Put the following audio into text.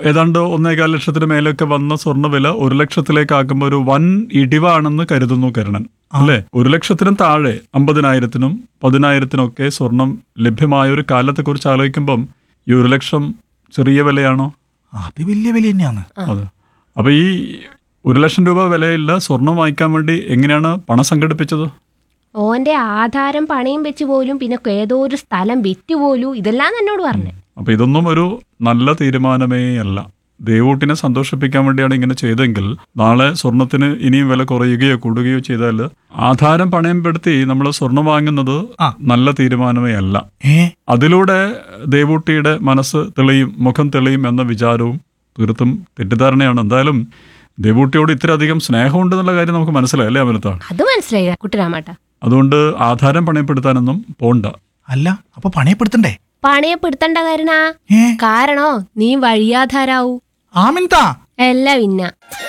ഏതാണ്ട് ഒന്നേകാൽ ലക്ഷത്തിന് മേലൊക്കെ വന്ന സ്വർണ്ണവില ഒരു ലക്ഷത്തിലേക്ക് ആക്കുമ്പോൾ ഒരു വൻ ഇടിവാണെന്ന് കരുതുന്നു കരുണൻ അല്ലേ ഒരു ലക്ഷത്തിനും താഴെ അമ്പതിനായിരത്തിനും പതിനായിരത്തിനും ഒക്കെ സ്വർണം ലഭ്യമായ ഒരു കാലത്തെ കുറിച്ച് ആലോചിക്കുമ്പം ഈ ഒരു ലക്ഷം ചെറിയ വിലയാണോ അത് വലിയ വില തന്നെയാണ് അതെ അപ്പൊ ഈ ഒരു ലക്ഷം രൂപ വിലയില്ല സ്വർണം വാങ്ങിക്കാൻ വേണ്ടി എങ്ങനെയാണ് പണം സംഘടിപ്പിച്ചത് ഓന്റെ ആധാരം പണയം വെച്ച് പോലും പിന്നെ ഏതോ ഒരു സ്ഥലം വിറ്റ് പോലും ഇതെല്ലാം എന്നോട് പറഞ്ഞു അപ്പൊ ഇതൊന്നും ഒരു നല്ല തീരുമാനമേ അല്ല ദേവൂട്ടിനെ സന്തോഷിപ്പിക്കാൻ വേണ്ടിയാണ് ഇങ്ങനെ ചെയ്തെങ്കിൽ നാളെ സ്വർണത്തിന് ഇനിയും വില കുറയുകയോ കൂടുകയോ ചെയ്താൽ ആധാരം പണയം പെടുത്തി നമ്മൾ സ്വർണം വാങ്ങുന്നത് ആ. നല്ല തീരുമാനമേ അല്ല ഏ അതിലൂടെ ദേവൂട്ടിയുടെ മനസ്സ് തെളിയും മുഖം തെളിയും എന്ന വിചാരവും തീർത്തും തെറ്റിദ്ധാരണയാണ് എന്തായാലും ദേവൂട്ടിയോട് ഇത്രയധികം സ്നേഹമുണ്ട് എന്നുള്ള കാര്യം നമുക്ക് മനസ്സിലായി അല്ലേ അമലത്താണ് അത് മനസ്സിലായി കുട്ടിരാമാട്ട അതുകൊണ്ട് ആധാരം പണയപ്പെടുത്താനൊന്നും പോണ്ട അല്ല അപ്പൊ പണയപ്പെടുത്തണ്ടേ പണയപ്പെടുത്തണ്ട കാരണ ഏ കാരണോ നീ വഴിയാധാരാവൂ ആമിൻതാ എല്ലാം ഇന്ന